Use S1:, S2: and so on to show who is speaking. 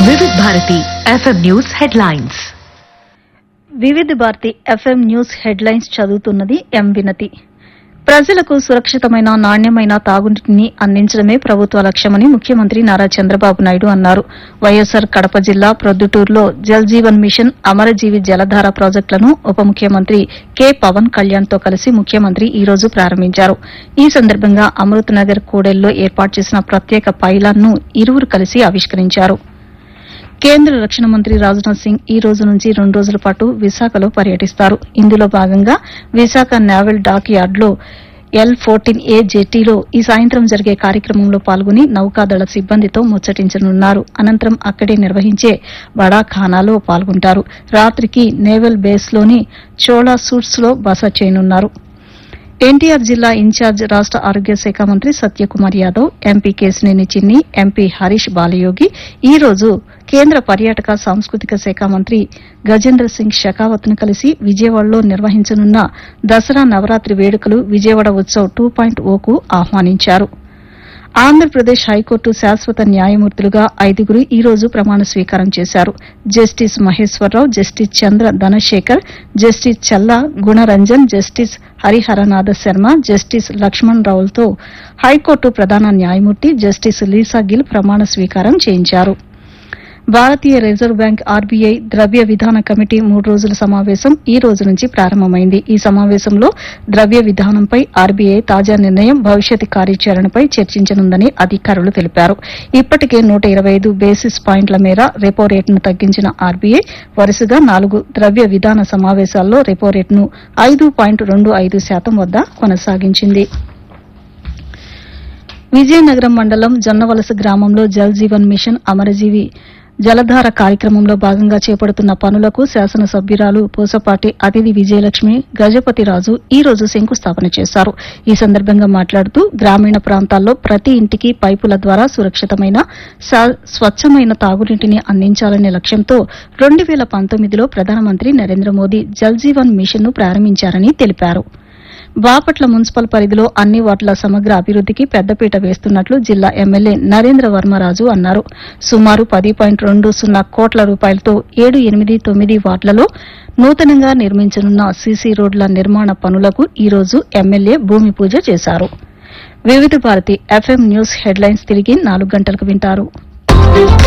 S1: వివిధ Bharati FM news headlines
S2: వివిధ Bharati FM news headlines చదువుతున్నది ఎం వినతి ప్రజలకు సురక్షితమైన నాణ్యమైన తాగునీటిని అందించడమే ప్రభుత్వ లక్ష్యమని ముఖ్యమంత్రి నారా చంద్రబాబు నాయుడు అన్నారు వైఎస్సార్ కడప జిల్లా ప్రొద్దుటూరులో జల్ జీవన్ మిషన్ అమరజీవి జలధార ప్రాజెక్టులను ఉప ముఖ్యమంత్రి కె పవన్ కళ్యాణ్ తో కలిసి ముఖ్యమంత్రి ఈ రోజు ప్రారంభించారు ఈ సందర్భంగా అమృత్ నగర్ కూడెల్లో ఏర్పాటు చేసిన ప్రత్యేక పైలాన్ ను ఇరువురు కలిసి ఆవిష్కరించారు కేంద్ర రక్షణ మంత్రి రాజ్నాథ్ సింగ్ ఈ రోజు నుంచి రెండు రోజుల పాటు విశాఖలో పర్యటిస్తారు ఇందులో భాగంగా విశాఖ నేవల్ డాక్ యార్డ్లో ఎల్ ఫోర్టీన్ ఏ జెట్టీలో ఈ సాయంత్రం జరిగే కార్యక్రమంలో పాల్గొని నౌకాదళ సిబ్బందితో ముచ్చటించనున్నారు అనంతరం అక్కడే నిర్వహించే బడా ఖానాలో పాల్గొంటారు రాత్రికి నేవల్ బేస్లోని చోళా సూట్స్ లో బస చేయనున్నారు ఎన్టీఆర్ జిల్లా ఇన్ఛార్జ్ రాష్ట ఆరోగ్య శాఖ మంత్రి సత్యకుమార్ యాదవ్ ఎంపీ కేసినేని చిన్ని ఎంపీ హరీష్ బాలయోగి ఈ రోజు కేంద్ర పర్యాటక సాంస్కృతిక శాఖ మంత్రి గజేంద్ర సింగ్ షెకావత్ ను కలిసి విజయవాడలో నిర్వహించనున్న దసరా నవరాత్రి వేడుకలు విజయవాడ ఉత్సవ్ టూ పాయింట్ ఓకు ఆహ్వానించారు ఆంధ్రప్రదేశ్ హైకోర్టు శాశ్వత న్యాయమూర్తులుగా ఐదుగురు ఈ రోజు ప్రమాణ స్వీకారం చేశారు justice Maheswararao justice Chandra Dhanasekhar justice Challa Gunaranjan justice Hariharanatha Sarma justice Lakshman రావులతో హైకోర్టు ప్రధాన న్యాయమూర్తి జస్టిస్ లీసా గిల్ ప్రమాణ స్వీకారం చేయించారు భారతీయ రిజర్వ్ బ్యాంక్ ఆర్బీఐ ద్రవ్య విధాన కమిటీ మూడు రోజుల సమావేశం ఈ రోజు నుంచి ప్రారంభమైంది ఈ సమావేశంలో ద్రవ్య విధానంపై ఆర్బీఐ తాజా నిర్ణయం భవిష్యత్ కార్యాచరణపై చర్చించనుందని అధికారులు తెలిపారు ఇప్పటికే నూట ఇరవై ఐదు బేసిస్ పాయింట్ల మేర రెపో రేటును తగ్గించిన ఆర్బీఐ వరుసగా నాలుగు ద్రవ్య విధాన సమావేశాల్లో రెపో రేటును ఐదు పాయింట్ రెండు ఐదు శాతం వద్ద కొనసాగించింది విజయనగరం మండలం జొన్నవలస గ్రామంలో జల్ జీవన్ మిషన్ అమరజీవి జలధార కార్యక్రమంలో భాగంగా చేపడుతున్న పనులకు శాసనసభ్యురాలు పూసపాటి అతిథి విజయలక్ష్మి గజపతిరాజు ఈ రోజు శంకుస్థాపన చేశారు ఈ సందర్భంగా మాట్లాడుతూ గ్రామీణ ప్రాంతాల్లో ప్రతి ఇంటికి పైపుల ద్వారా సురక్షితమైన స- స్వచ్ఛమైన తాగునీటిని అందించాలనే లక్ష్యంతో రెండు వేల పంతొమ్మిదిలో ప్రధానమంత్రి నరేంద్ర మోదీ జల్ జీవన్ మిషన్ ను ప్రారంభించారని తెలిపారు బాపట్ల మున్సిపల్ పరిధిలో అన్ని వార్డుల సమగ్ర అభివృద్దికి పెద్దపీట వేస్తున్నట్లు జిల్లా ఎమ్మెల్యే నరేంద్ర వర్మరాజు అన్నారు సుమారు పది పాయింట్ రెండు సున్నా కోట్ల రూపాయలతో ఏడు ఎనిమిది తొమ్మిది వార్డులలో నూతనంగా నిర్మించనున్న సీసీ రోడ్ల నిర్మాణ పనులకు ఈ రోజు ఎమ్మెల్యే భూమి పూజ చేశారు వివిధ భారతి ఎఫ్ఎం న్యూస్ హెడ్లైన్స్ తిరిగి నాలుగు గంటలకు వింటారు